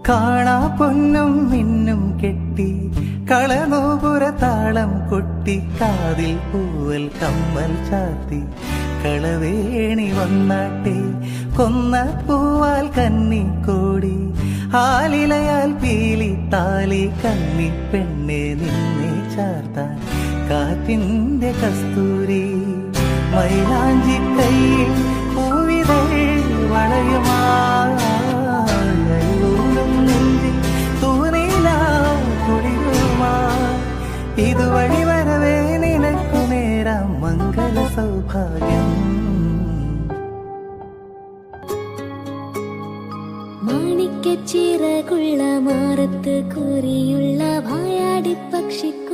കാണാ പൊന്നും മിന്നും കെട്ടി കളനോപുര താളം കൊട്ടി കാതിൽ പൂവൽ കമ്മൽ ചാത്തി കളവേണി വന്നാട്ടെ കൊന്ന പൂവാൽ കന്നിക്കോടി ആലിലയാൽ പീലി താലി കന്നി പെണ്ണെ നിന്നെ ചാർത്താൻ കാറ്റിന്റെ കസ്തൂരി മൈലാഞ്ചി കയ്യിൽ പൂവിതൾ വളയുമായും നെഞ്ചിൽ തൂനിലാ കുളിരുമാ ഇതുവഴി വരവേ നിനക്കു നേരാം മംഗള സൗഭാഗ്യം മാണിക്ക ചിറകുള്ള മാറത്ത് കുറിയുള്ള വായാടി പക്ഷിക്ക്